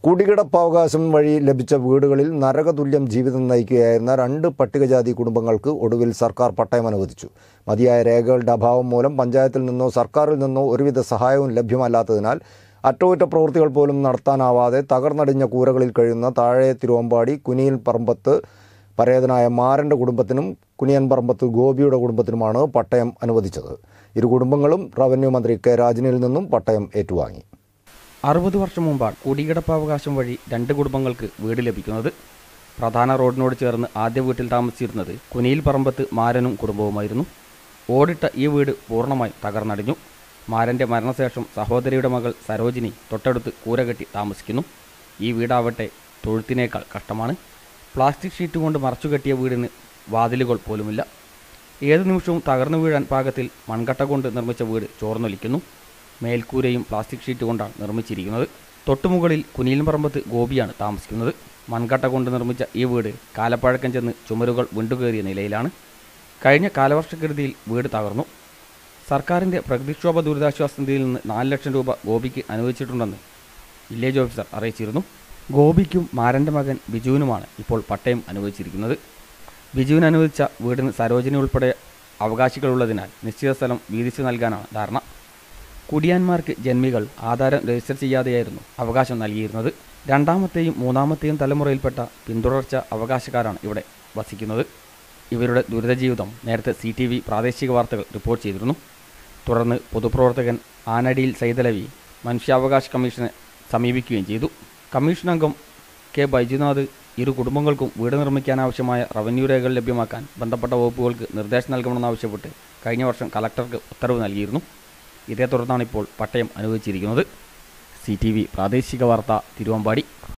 കുടികിടപ്പാവകാശം വഴി ലഭിച്ച വീടുകളിൽ നരകതുല്യം ജീവിതം നയിക്കുകയായിരുന്ന രണ്ട് പട്ടികജാതി കുടുംബങ്ങൾക്ക് ഒടുവിൽ സർക്കാർ പട്ടയം അനുവദിച്ചു മതിയായ രേഖകളുടെ അഭാവം മൂലം പഞ്ചായത്തിൽ നിന്നോ സർക്കാരിൽ നിന്നോ ഒരുവിധ സഹായവും ലഭ്യമല്ലാത്തതിനാൽ അറ്റകുറ്റപ്രവൃത്തികൾ പോലും നടത്താനാവാതെ തകർന്നടിഞ്ഞ കൂരകളിൽ കഴിയുന്ന താഴെ തിരുവമ്പാടി കുനിയിൽ പറമ്പത്ത് പരേതനായ മാരൻ്റെ കുടുംബത്തിനും കുനിയൻ പറമ്പത്ത് ഗോപിയുടെ കുടുംബത്തിനുമാണ് പട്ടയം അനുവദിച്ചത് ഇരു കുടുംബങ്ങളും റവന്യൂ മന്ത്രി കെ രാജനിൽ നിന്നും പട്ടയം ഏറ്റുവാങ്ങി അറുപത് വർഷം മുമ്പാണ് കുടികിടപ്പാവകാശം വഴി രണ്ട് കുടുംബങ്ങൾക്ക് വീട് ലഭിക്കുന്നത് പ്രധാന റോഡിനോട് ചേർന്ന് ആദ്യ വീട്ടിൽ താമസിച്ചിരുന്നത് കുനിയിൽ പറമ്പത്ത് മാരനും കുടുംബവുമായിരുന്നു ഓടിട്ട ഈ വീട് പൂർണ്ണമായി തകർന്നടിഞ്ഞു മാരൻ്റെ മരണശേഷം സഹോദരിയുടെ മകൾ സരോജിനി തൊട്ടടുത്ത് കൂര കെട്ടി താമസിക്കുന്നു ഈ വീടാവട്ടെ തൊഴുത്തിനേക്കാൾ കഷ്ടമാണ് പ്ലാസ്റ്റിക് ഷീറ്റ് കൊണ്ട് മറച്ചു കെട്ടിയ വീടിന് വാതിലുകൾ പോലുമില്ല ഏതു നിമിഷവും തകർന്നു വീഴാൻ പാകത്തിൽ മൺകട്ട കൊണ്ട് നിർമ്മിച്ച വീട് ചോർന്നൊലിക്കുന്നു മേൽക്കൂരയും പ്ലാസ്റ്റിക് ഷീറ്റ് കൊണ്ടാണ് നിർമ്മിച്ചിരിക്കുന്നത് തൊട്ടുമുകളിൽ കുനിയിൽപറമ്പത്ത് ഗോപിയാണ് താമസിക്കുന്നത് മൺകട്ട കൊണ്ട് നിർമ്മിച്ച ഈ വീട് കാലപ്പഴക്കം ചെന്ന് ചുമരുകൾ വിണ്ടുകയറിയ നിലയിലാണ് കഴിഞ്ഞ കാലവർഷക്കെടുതിയിൽ വീട് തകർന്നു സർക്കാരിൻ്റെ പ്രകൃതിക്ഷോഭ ദുരിതാശ്വാസ നിധിയിൽ നിന്ന് നാല് ലക്ഷം രൂപ ഗോപിക്ക് അനുവദിച്ചിട്ടുണ്ടെന്ന് വില്ലേജ് ഓഫീസർ അറിയിച്ചിരുന്നു ഗോപിക്കും മാരൻ്റെ മകൻ ബിജുവിനുമാണ് ഇപ്പോൾ പട്ടയം അനുവദിച്ചിരിക്കുന്നത് ബിജുവിന് അനുവദിച്ച വീടിന് സരോജിനി ഉൾപ്പെടെ അവകാശികളുള്ളതിനാൽ നിശ്ചിത സ്ഥലം വീതിച്ചു നൽകാനാണ് ധാരണ കുടിയാന്മാർക്ക് ജന്മികൾ ആധാരം രജിസ്റ്റർ ചെയ്യാതെയായിരുന്നു അവകാശം നൽകിയിരുന്നത് രണ്ടാമത്തെയും മൂന്നാമത്തെയും തലമുറയിൽപ്പെട്ട പിന്തുടർച്ച അവകാശക്കാരാണ് ഇവിടെ വസിക്കുന്നത് ഇവരുടെ ദുരിത ജീവിതം നേരത്തെ സി ടി വി പ്രാദേശിക വാർത്തകൾ റിപ്പോർട്ട് ചെയ്തിരുന്നു തുടർന്ന് പൊതുപ്രവർത്തകൻ ആനടിയിൽ സൈതലവി മനുഷ്യാവകാശ കമ്മീഷനെ സമീപിക്കുകയും ചെയ്തു കമ്മീഷൻ അംഗം കെ ബൈജുനാഥ് ഇരു കുടുംബങ്ങൾക്കും വീട് നിർമ്മിക്കാനാവശ്യമായ റവന്യൂ രേഖകൾ ലഭ്യമാക്കാൻ ബന്ധപ്പെട്ട വകുപ്പുകൾക്ക് നിർദ്ദേശം നൽകണമെന്നാവശ്യപ്പെട്ട് കഴിഞ്ഞ വർഷം കളക്ടർക്ക് ഉത്തരവ് നൽകിയിരുന്നു ഇതേ തുടർന്നാണ് ഇപ്പോൾ പട്ടയം അനുവദിച്ചിരിക്കുന്നത് സി ടി വി പ്രാദേശിക വാർത്ത തിരുവമ്പാടി